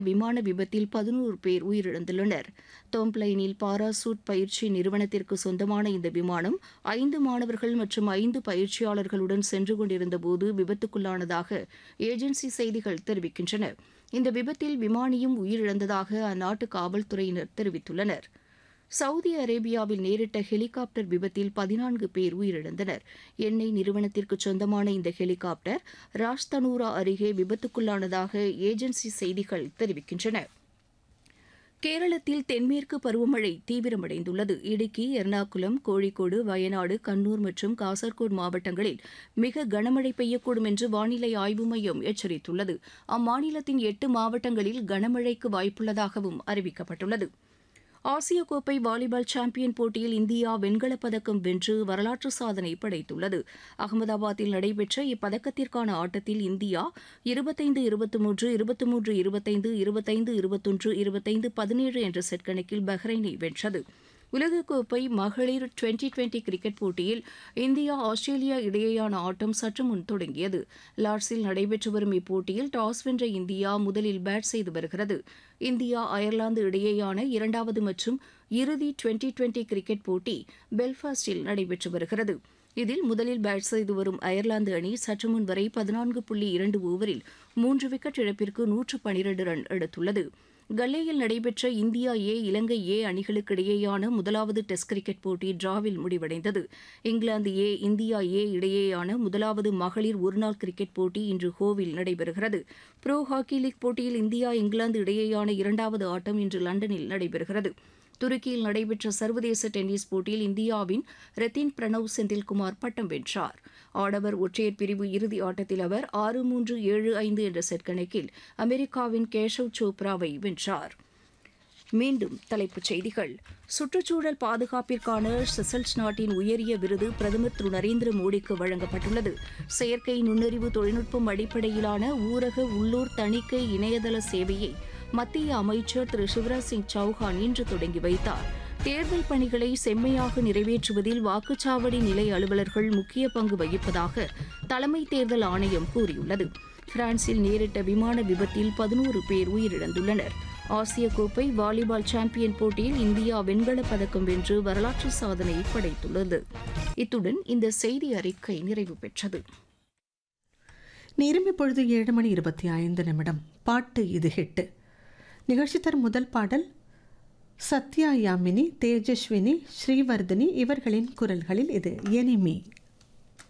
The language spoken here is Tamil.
விமான விபத்தில் பதினோரு பேர் உயிரிழந்துள்ளனர் தோம்ப்ளைனில் பாராசூட் பயிற்சி நிறுவனத்திற்கு சொந்தமான இந்த விமானம் ஐந்து மாணவர்கள் மற்றும் ஐந்து பயிற்சியாளர்களுடன் சென்று கொண்டிருந்தபோது விபத்துக்குள்ளானதாக ஏஜென்சி செய்திகள் தெரிவிக்கின்றன இந்த விபத்தில் விமானியும் உயிரிழந்ததாக அந்நாட்டு காவல்துறையினர் தெரிவித்துள்ளனர் சவுதி அரேபியாவில் நேரிட்ட ஹெலிகாப்டர் விபத்தில் பதினான்கு பேர் உயிரிழந்தனர் எண்ணெய் நிறுவனத்திற்கு சொந்தமான இந்த ஹெலிகாப்டர் ராஜ்தனூரா அருகே விபத்துக்குள்ளானதாக ஏஜென்சி செய்திகள் தெரிவிக்கின்றன கேரளத்தில் தென்மேற்கு பருவமழை தீவிரமடைந்துள்ளது இடுக்கி எர்ணாகுளம் கோழிக்கோடு வயநாடு கண்ணூர் மற்றும் காசர்கோடு மாவட்டங்களில் மிக கனமழை பெய்யக்கூடும் என்று வானிலை ஆய்வு மையம் எச்சரித்துள்ளது அம்மாநிலத்தின் எட்டு மாவட்டங்களில் கனமழைக்கு வாய்ப்புள்ளதாகவும் அறிவிக்கப்பட்டுள்ளது ஆசிய கோப்பை வாலிபால் சாம்பியன் போட்டியில் இந்தியா வெண்கலப் பதக்கம் வென்று வரலாற்று சாதனை படைத்துள்ளது அகமதாபாத்தில் நடைபெற்ற இப்பதக்கத்திற்கான ஆட்டத்தில் இந்தியா இருபத்தைந்து இருபத்தி மூன்று இருபத்தி மூன்று இருபத்தைந்து இருபத்தைந்து இருபத்தொன்று இருபத்தைந்து பதினேழு என்ற செட் கணக்கில் பஹ்ரைனை வென்றது உலகக்கோப்பை மகளிர் டுவெண்டி டுவெண்டி கிரிக்கெட் போட்டியில் இந்தியா ஆஸ்திரேலியா இடையேயான ஆட்டம் சற்று முன் தொடங்கியது லார்ட்ஸில் நடைபெற்று வரும் இப்போட்டியில் டாஸ் வென்ற இந்தியா முதலில் பேட் செய்து வருகிறது இந்தியா அயர்லாந்து இடையேயான இரண்டாவது மற்றும் இறுதி டுவெண்டி டுவெண்டி கிரிக்கெட் போட்டி பெல்ஃபாஸ்டில் நடைபெற்று வருகிறது இதில் முதலில் பேட் செய்து வரும் அயர்லாந்து அணி சற்று முன் வரை பதினான்கு புள்ளி இரண்டு ஓவரில் மூன்று விக்கெட் இழப்பிற்கு நூற்று பனிரண்டு ரன் எடுத்துள்ளது கல்லேயில் நடைபெற்ற இந்தியா ஏ இலங்கை ஏ அணிகளுக்கு இடையேயான முதலாவது டெஸ்ட் கிரிக்கெட் போட்டி டிராவில் முடிவடைந்தது இங்கிலாந்து ஏ இந்தியா ஏ இடையேயான முதலாவது மகளிர் ஒருநாள் கிரிக்கெட் போட்டி இன்று ஹோவில் நடைபெறுகிறது ப்ரோ ஹாக்கி லீக் போட்டியில் இந்தியா இங்கிலாந்து இடையேயான இரண்டாவது ஆட்டம் இன்று லண்டனில் நடைபெறுகிறது துருக்கியில் நடைபெற்ற சர்வதேச டென்னிஸ் போட்டியில் இந்தியாவின் ரத்தின் பிரணவ் செந்தில்குமார் பட்டம் வென்றார் ஆடவர் ஒற்றையர் பிரிவு இறுதி ஆட்டத்தில் அவர் ஆறு மூன்று ஏழு ஐந்து என்ற செட் கணக்கில் அமெரிக்காவின் கேஷவ் சோப்ராவை வென்றார் மீண்டும் தலைப்புச் செய்திகள் சுற்றுச்சூழல் பாதுகாப்பிற்கான செசல்ஸ் நாட்டின் உயரிய விருது பிரதமர் திரு நரேந்திர மோடிக்கு வழங்கப்பட்டுள்ளது செயற்கை நுண்ணறிவு தொழில்நுட்பம் அடிப்படையிலான ஊரக உள்ளூர் தணிக்கை இணையதள சேவையை மத்திய அமைச்சர் திரு சிவராஜ் சிங் சௌஹான் இன்று தொடங்கி வைத்தார் தேர்தல் பணிகளை செம்மையாக நிறைவேற்றுவதில் வாக்குச்சாவடி நிலை அலுவலர்கள் முக்கிய பங்கு வகிப்பதாக தலைமை தேர்தல் ஆணையம் கூறியுள்ளது பிரான்சில் நேரிட்ட விமான விபத்தில் பதினோரு பேர் உயிரிழந்துள்ளனர் ஆசிய கோப்பை வாலிபால் சாம்பியன் போட்டியில் இந்தியா வெண்கலப் பதக்கம் வென்று வரலாற்று சாதனை படைத்துள்ளது இத்துடன் இந்த செய்தி அறிக்கை நிறைவு பெற்றது நேரம் இப்பொழுது ஏழு மணி இருபத்தி ஐந்து நிமிடம் பாட்டு இது ஹிட்டு நிகழ்ச்சி தரும் முதல் பாடல் சத்யா யாமினி தேஜஸ்வினி ஸ்ரீவர்தினி இவர்களின் குரல்களில் இது எனிமி